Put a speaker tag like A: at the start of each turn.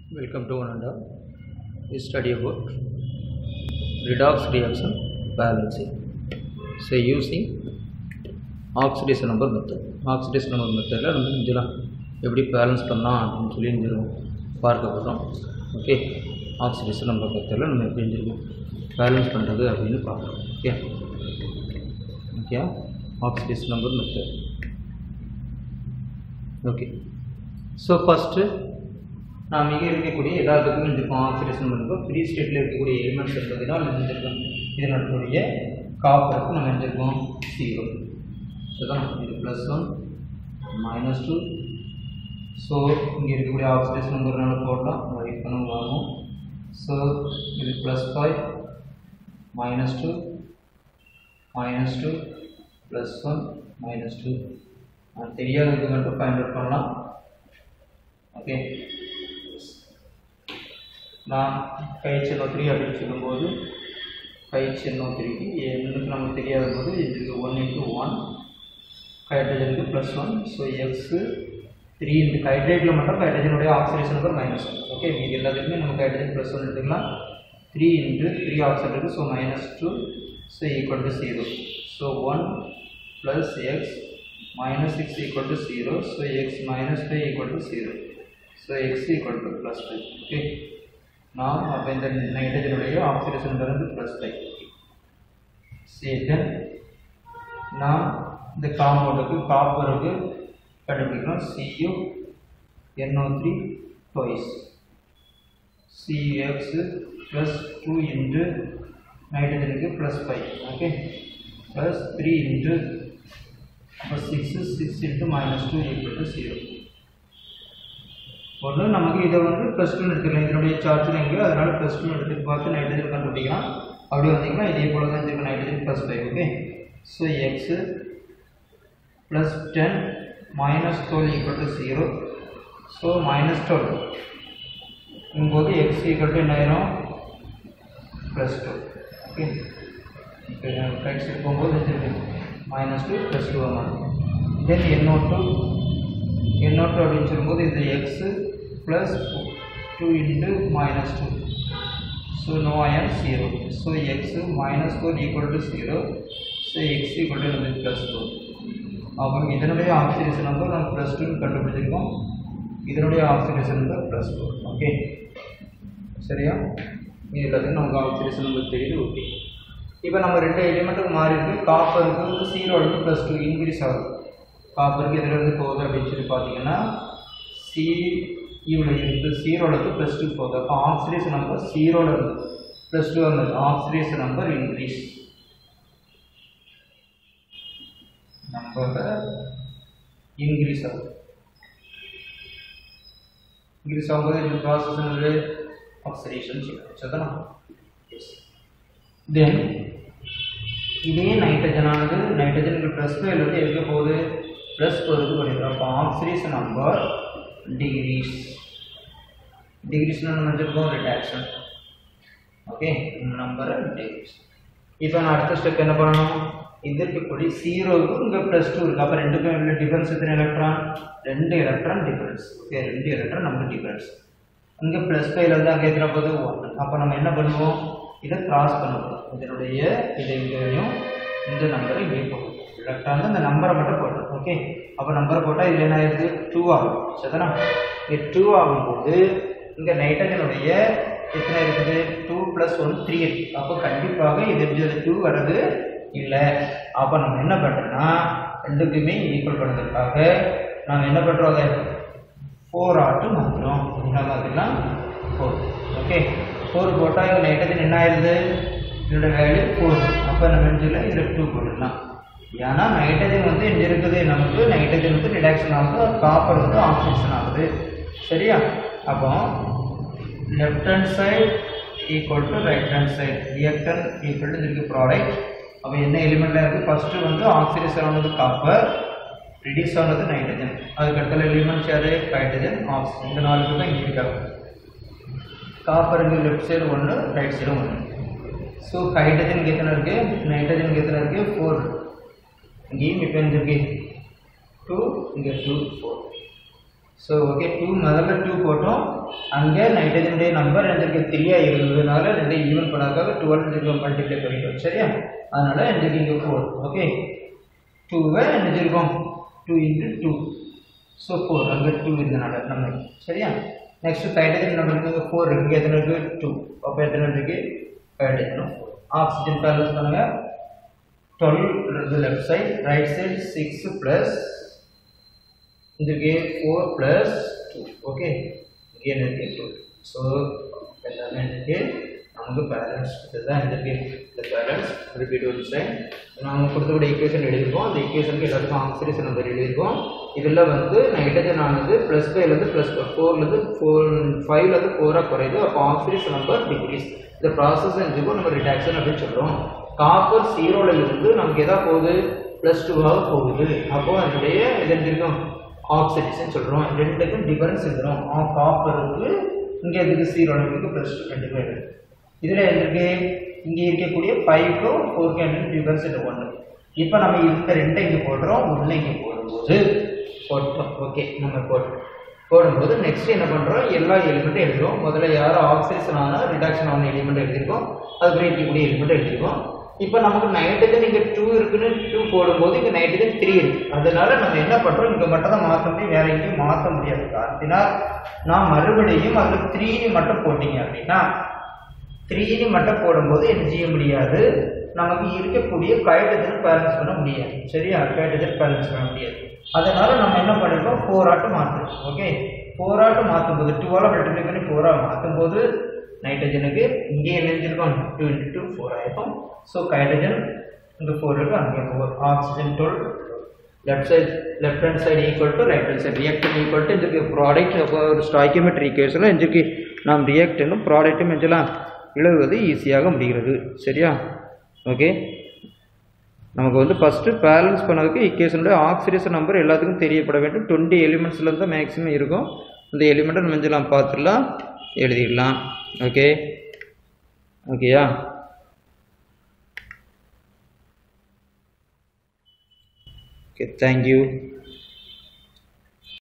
A: Welcome to one and all. We study about redox reaction balancing. So using oxidation number method. Oxidation number மெத்தடில் நம்ம செஞ்சலாம் எப்படி balance பண்ணலாம் அப்படின்னு சொல்லி செஞ்சிருவோம் பார்க்க போகிறோம் ஓகே ஆக்சிடேஷன் நம்பர் மெத்தடில் நம்ம எப்படி செஞ்சிருக்கோம் பேலன்ஸ் பண்ணுறது அப்படின்னு பார்க்குறோம் okay okay oxidation number method okay so first நாம் இங்கே இருக்கக்கூடிய எல்லாத்துக்கும் செஞ்சிருக்கோம் ஆக்சிடேஷன் பண்ணிருக்கோம் ஃப்ரீ ஸ்டேட்டில் இருக்கக்கூடிய எலிமெண்ட்ஸ் என்பதனால் செஞ்சிருக்கோம் இதனுடைய காப்பருக்கு நம்ம செஞ்சிருக்கோம் ஜீரோ சரிதான் இது plus one minus two so இங்கே இருக்கக்கூடிய ஆக்சிடேஷன் நம்பர்னால போட்டோம் ரைட் பண்ண வரும் ஸோ இது plus five minus two minus two plus one minus two தெரியாததுக்கு மட்டும் பயன்படுத்த பண்ணலாம் ஓகே நான் பயிற்சி எண்ணோ த்ரீ அப்படின்னு சொல்லும்போது பயிற்சி எண்ணோ த்ரீக்கு என்னுக்கு நமக்கு தெரியாத போது இதுக்கு ஒன் இன்ட்டு ஒன் ஹைட்ரஜனுக்கு plus one so x three into ஹைட்ரேட்டில் மட்டும் ஹைட்ரஜனுடைய oxidation number minus one okay மீதி எல்லாத்துக்குமே நமக்கு ஹைட்ரஜன் ப்ளஸ் ஒன் எடுத்துக்கலாம் த்ரீ இன்ட்டு த்ரீ ஆக்சைடு இருக்குது so minus two so equal to zero so one plus x minus 6 equal to 0 so x minus 5 equal to 0 so x equal to plus 5 okay now அப்போ இந்த நைட்ரஜனுடைய oxidation இருந்து plus 5 see then நாம் இந்த காம்பவுண்டுக்கு காப்பருக்கு கண்டுபிடிக்கணும் Cu NO3 twice CX plus 2 into நைட்ரஜனுக்கு plus 5 okay plus 3 into அப்போ six six into minus two equal to zero ஒன்று நமக்கு இதை வந்து ப்ளஸ் டூ எடுத்துக்கலாம் இதனுடைய சார்ஜ் எங்கேயோ அதனால் ப்ளஸ் டூ எடுத்துட்டு பார்த்து நைட்ரஜன் கண்டுபிடிக்கலாம் அப்படி வந்தீங்கன்னா இதே போல் தான் இருக்கும் nitrogen plus five okay so x plus ten minus twelve equal to zero so minus twelve போது எக்ஸ் ஈக்குவல் டு என்ன ஆயிரும் ப்ளஸ் டூ ஓகே இப்போ ரைட் சைடு போகும்போது வச்சுருக்கேன் மைனஸ் டூ ப்ளஸ் டூ ஆகும் தென் எண்ணூற்று எண்ணூற்று அப்படின்னு சொல்லும்போது இது x plus two into minus two so no I'm zero so x minus four equal to zero so x equal to வந்து ப்ளஸ் டூ அப்புறம் இதனுடைய ஆக்சிடேஷன் நம்பர் நம்ம ப்ளஸ் டூன்னு கண்டுபிடிச்சிருக்கோம் இதனுடைய oxidation number plus two okay சரியா இது எல்லாத்தையும் நமக்கு ஆக்சிடேஷன் நம்பர் தெரியுது ஓகே இப்போ நம்ம ரெண்டு எலிமெண்ட்டுக்கு மாறி இருக்கு காப்பருக்கு வந்து சீரோலுக்கு ப்ளஸ் டூ இன்க்ரீஸ் ஆகுது காப்பருக்கு எதுலேருந்து போகுது அப்படின்னு சொல்லி பார்த்தீங்கன்னா சி இவ்வளோ இருந்து சீரோலுக்கு ப்ளஸ் டூ போகுது அப்போ ஆக்சிடேஷன் நம்பர் சீரோல இருந்து ப்ளஸ் டூ வந்தது oxidation number increase number increase ஆகுது இன்க்ரீஸ் ஆகும்போது இந்த ப்ராசஸ் என்னது ஆக்சிடேஷன் சொல்லலாம் தென் இதே நைட்ரஜனானது நைட்ரஜனுக்கு ப்ளஸ் ஃபைவ் வந்து எதுக்கு போகுது ப்ளஸ் ஃபோருக்கு பண்ணிடுறோம் அப்போ ஆக்சிடேஷன் நம்பர் டிகிரிஸ் டிகிரிஸ்னு நம்ம வச்சுருக்கோம் ரிடாக்ஷன் ஓகே நம்பர் டிகிரிஸ் இப்போ நான் அடுத்த ஸ்டெப் என்ன பண்ணணும் இது இருக்கக்கூடிய ஜீரோவுக்கு இங்கே ப்ளஸ் டூ இருக்குது அப்போ ரெண்டுக்கும் எவ்வளோ டிஃபரன்ஸ் எத்தனை எலக்ட்ரான் ரெண்டு எலக்ட்ரான் டிஃபரன்ஸ் ஓகே ரெண்டு எலக்ட்ரான் நமக்கு டிஃபரன்ஸ் இங்கே ப்ளஸ் ஃபைவ்ல வந்து அங்கே எத்தனை போகுது ஒன் அப்போ நம்ம என்ன பண்ணுவோம் இதை கிராஸ் பண்ணுவோம் இதனுடைய இதை இங்கேயும் இந்த நம்பரை இங்கே போகும் எலக்ட்ரான் இந்த நம்பரை மட்டும் போட்டோம் ஓகே அப்போ நம்பரை போட்டால் இதில் என்ன ஆயிடுது டூ ஆகும் சரிதானா இது டூ ஆகும்போது இங்கே நைட்ரஜனுடைய எத்தனை இருக்குது டூ ப்ளஸ் ஒன் த்ரீ இருக்குது அப்போ கண்டிப்பாக இது எப்படி டூ வர்றது இல்லை அப்போ நம்ம என்ன பண்ணுறோன்னா ரெண்டுக்குமே ஈக்குவல் பண்ணுறதுக்காக நாம் என்ன பண்ணுறோம் அதை ஃபோர் ஆட்டு மாற்றுறோம் என்ன மாதிரிலாம் ஃபோர் ஓகே ஃபோர் போட்டால் இங்கே நைட்ரஜன் என்ன ஆயிடுது இதோட வேல்யூ ஃபோர் அப்போ நம்ம என்ன இதில் டூ போட்டுடலாம் ஏன்னா நைட்ரஜன் வந்து இங்கே இருக்குது நமக்கு நைட்ரஜன் வந்து ரிடாக்ஷன் ஆகுது காப்பர் வந்து ஆக்சிஜன் ஆகுது சரியா அப்போ left hand side equal to right hand side reactant equal to இதுக்கு ப்ராடக்ட் அப்போ என்ன எலிமெண்ட்டில் இருக்குது ஃபஸ்ட்டு வந்து ஆக்சிடேஷன் ஆனது காப்பர் ரிடியூஸ் ஆனது நைட்ரஜன் அதுக்கு அடுத்த எலிமெண்ட்ஸ் யாரு ஹைட்ரஜன் ஆக்சிஜன் இந்த நாலு தான் இங்கே இருக்காங்க காப்பருக்கு லெஃப்ட் சைடு ஒன்று ரைட் சைடு ஒன்று ஸோ ஹைட்ரஜனுக்கு எத்தனை இருக்குது நைட்ரஜனுக்கு எத்தனை இருக்குது ஃபோர் இங்கேயும் இப்போ இருக்கு டூ இங்கே two four so okay two முதல்ல டூ போட்டோம் அங்கே நைட்ரஜனுடைய நம்பர் எனக்கு த்ரீயாக இருந்ததுனால ரெண்டு ஈவன் பண்ணாக்காக டுவெல் மல்டிப்ளை பண்ணிட்டோம் சரியா அதனால் எனக்கு இங்கே ஃபோர் ஓகே டூவை நினைச்சிருக்கோம் two into two so four அங்கே டூ இருந்தனால நம்ம சரியா நெக்ஸ்ட் ஹைட்ரஜன் நம்மளுக்கு ஃபோர் இருக்குது எத்தனை இருக்குது டூ அப்போ எத்தனை இருக்குது ஹைட்ரஜனும் ஃபோர் ஆக்சிஜன் பேலன்ஸ் பண்ணுங்கள் twelve left side right side six plus இதுக்கு ஃபோர் ப்ளஸ் டூ ஓகே இங்கே எனக்கு டூ ஸோ எல்லாமே எனக்கு நமக்கு பேலன்ஸ் இதுதான் இதுக்கு இந்த பேலன்ஸ் ரிப்பீட் ஒரு சைன் நம்ம கொடுத்தக்கூடிய ஈக்குவேஷன் எழுதியிருக்கோம் அந்த ஈக்குவேஷனுக்கு எல்லாத்துக்கும் ஆக்சிடேஷன் நம்பர் எழுதியிருக்கோம் இதில் வந்து நைட்ரஜன் ஆனது ப்ளஸ் ஃபைவ்லேருந்து ப்ளஸ் ஃபோர்லேருந்து ஃபோர் ஃபைவ்லேருந்து ஃபோராக குறையுது அப்போ ஆக்சிடேஷன் நம்பர் டிக்ரீஸ் இந்த ப்ராசஸ் செஞ்சுக்கோ நம்ம ரிடாக்ஷன் அப்படின்னு சொல்கிறோம் காப்பர் ஜீரோவில் இருந்து நமக்கு எதா போகுது ப்ளஸ் டூவாக போகுது அப்போ அதனுடைய இது இருக்கும் ஆக்சிடேஷன் சொல்கிறோம் ரெண்டுக்கும் டிஃபரன்ஸ் இருக்கிறோம் காப்பருக்கு இங்கே இருக்குது ஜீரோவில் இருக்குது ப்ளஸ் டூ ரெண்டு பேர் இதில் இருக்கு இங்கே இருக்கக்கூடிய ஃபைவ்க்கும் ஃபோருக்கும் என்ன டிஃபரன்ஸ் இது ஒன்று இப்போ நம்ம இந்த ரெண்டை இங்கே போடுறோம் ஒன்று இங்கே போடும்போது போட்டோம் ஓகே நம்ம போட்டோம் போடும்போது நெக்ஸ்ட் என்ன பண்ணுறோம் எல்லா எலிமெண்ட்டும் எழுதுறோம் முதல்ல யாரும் ஆக்சிடேஷன் ஆனால் ரிடக்ஷன் ஆன எலிமெண்ட் எழுதியிருக்கோம் அதுக்கப்புறம் இருக்கக்கூடிய எலிமெண்ட் எழுதியிருக்கோம் இப்போ நமக்கு நைட்ரஜன் இங்கே டூ இருக்குன்னு டூ போடும்போது இங்கே நைட்ரஜன் த்ரீ இருக்கு அதனால நம்ம என்ன பண்ணுறோம் இங்கே மட்டும் தான் மாற்ற முடியும் வேற எங்கேயும் மாற்ற முடியாது காரணத்தினா நான் மறுபடியும் அதில் த்ரீன்னு மட்டும் போட்டீங்க அப்படின்னா த்ரீன்னு மட்டும் போடும்போது என்ன செய்ய முடியாது நமக்கு இருக்கக்கூடிய ஹைட்ரஜன் பேலன்ஸ் பண்ண முடியாது சரியா ஹைட்ரஜன் பேலன்ஸ் பண்ண முடியாது அதனால நம்ம என்ன பண்ணிருக்கோம் ஃபோர் ஆட்டு மாற்றுறோம் ஓகே ஃபோர் ஆட்டு மாற்றும் போது டூவால் மல்டிப்ளை பண்ணி ஃபோராக மாற்றும் போது நைட்ரஜனுக்கு இங்கே என்ன செஞ்சிருக்கோம் டூ இன்ட்டு டூ ஃபோர் ஆயிருக்கும் ஸோ ஹைட்ரஜன் இந்த ஃபோர் இருக்கு அங்கே four oxygen twelve left side left hand side equal to right hand side reactant equal to இதுக்கு ப்ராடக்ட் அப்போ ஒரு ஸ்டாய்க்கியோமெட்ரி ஈக்குவேஷனில் இதுக்கு நாம் ரியாக்டனும் ப்ராடக்ட்டும் எஞ்சலாம் எழுதுவது ஈஸியாக முடிகிறது சரியா ஓகே நமக்கு வந்து ஃபஸ்ட்டு பேலன்ஸ் பண்ணதுக்கு ஈக்குவேஷனுடைய ஆக்சிடேஷன் நம்பர் எல்லாத்துக்கும் தெரியப்பட வேண்டும் டுவெண்ட்டி எலிமெண்ட்ஸில் தான் மேக்ஸிமம் இருக்கும் இந்த எலிமெண்ட்டை நம்ம எஞ்சலாம் பார்த்துடலாம் எழுதிடலாம் ஓகே ஓகேயா ஓகே தேங்க்யூ